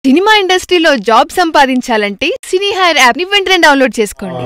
cinema ఇండస్ట్రీలో job సంపాదించాలంటే సినీ hire app ని వెంటనే డౌన్లోడ్ చేసుకోండి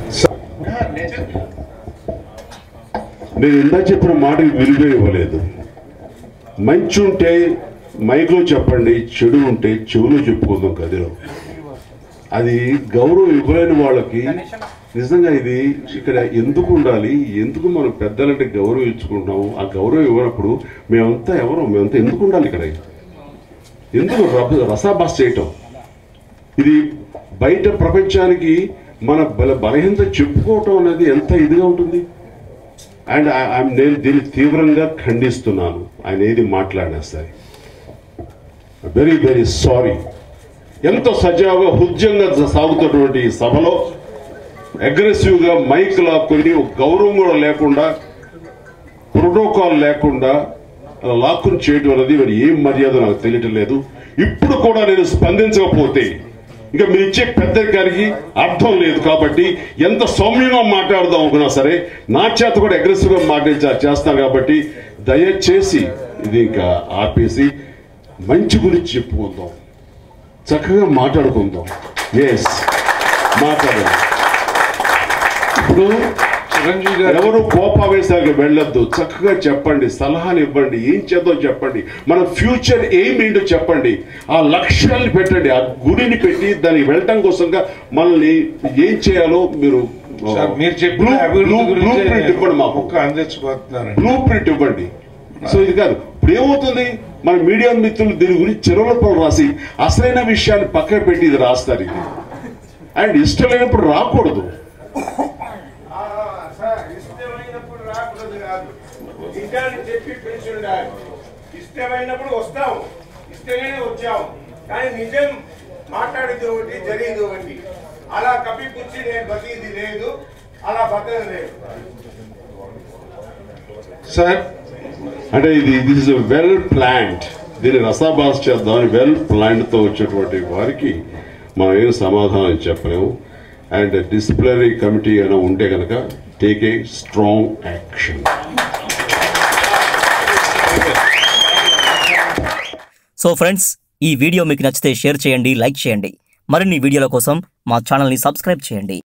నేను ఇందా చెప్పిన మాటకి విలువ ఇవ్వలేదు మంచి ఉంటే మైక్లో చెప్పండి చెడు ఉంటే చెవులో చెప్పుకుందాం గదిలో అది గౌరవం ఇవ్వలేని వాళ్ళకి నిజంగా ఇది ఇక్కడ ఎందుకు ఉండాలి ఎందుకు మనం పెద్దలంటే గౌరవం ఇచ్చుకుంటున్నాము ఆ గౌరవం ఇవ్వనప్పుడు మేమంతా ఎవరు మేమంతా ఎందుకు ఉండాలి ఇక్కడ ఎందుకు రభ- రసాభాస చేయటం ఇది బయట ప్రపంచానికి మన బల బలహీనత చెప్పుకోవటం అనేది ఎంత ఇదిగా ఉంటుంది అండ్ నేను దీన్ని తీవ్రంగా ఖండిస్తున్నాను ఆయన ఏది మాట్లాడినా సరే వెరీ వెరీ సారీ ఎంతో సజావుగా హృద్యంగా సాగుతున్నటువంటి ఈ సభలో అగ్రెసివ్గా మైక్ లాక్కొని ఒక గౌరవం కూడా లేకుండా ప్రోటోకాల్ లేకుండా అలా లాక్కుని చేయడం అనేది మరి ఏం మర్యాద నాకు తెలియటం లేదు ఇప్పుడు కూడా నేను స్పందించకపోతే ఇంకా మీరు ఇచ్చే పెద్దరికానికి అర్థం లేదు కాబట్టి ఎంత సౌమ్యంగా మాట్లాడదాం అనుకున్నా సరే నా చేత కూడా అగ్రెసివ్ గా మాట్లాడి చేస్తాను కాబట్టి దయచేసి ఇది ఇంకా ఆపేసి మంచి గురించి చెప్పుకుందాం చక్కగా మాట్లాడుకుందాం ఎస్ మాట్లాడండి ఇప్పుడు చిరంజీవి గారు ఎవరు కోపావేశాలకు వెళ్ళొద్దు చక్కగా చెప్పండి సలహాలు ఇవ్వండి ఏం చేద్దాం చెప్పండి మన ఫ్యూచర్ ఏం ఏంటో చెప్పండి ఆ లక్ష్యాన్ని పెట్టండి ఆ గుడిని పెట్టి దానికి వెళ్ళటం కోసంగా మనల్ని ఏం చేయాలో మీరు సార్ మీరు చెప్పిన అభివృద్ధి బ్లూ గురించి ప్రింట్ ఇవ్వండి మాకు ఒక్క అందించబోతున్నారండి బ్లూ ప్రింట్ ఇవ్వండి సో ఇది కాదు ఇప్పుడు ఏమవుతుంది మన మీడియా మిత్రులు దీని గురించి చెరువులతో రాసి అసలైన విషయాన్ని పక్కన పెట్టి ఇది రాస్తారు ఇది అండ్ ఇష్టం లేనప్పుడు రాకూడదు సార్ ఇష్టమైనప్పుడు రాకూడదు కాదు నిజాన్ని చెప్పి పిలిచి ఉండాలి ఇష్టమైనప్పుడు వస్తాం ఇష్టంగానే వచ్చాం కానీ నిజం మాట్లాడేది ఒకటి జరిగేది ఒకటి అలా కప్పిపుచ్చి నేను బతిది లేదు అలా బతకదు లేదు సార్ అంటే ఇది దిస్ ఇస్ వెల్ ప్లాండ్ దీన్ని రసాభాస్ చేద్దామని వెల్ ప్లాండ్ తో వచ్చేటువంటి వారికి మనం ఏం సమాధానం చెప్పలేము అండ్ డిసిప్లినరీ కమిటీ అయినా ఉంటే కనుక take a strong action so friends ఈ వీడియో మీకు నచ్చితే షేర్ చేయండి లైక్ చేయండి మరిన్ని వీడియోల కోసం మా ఛానల్ని సబ్స్క్రైబ్ చేయండి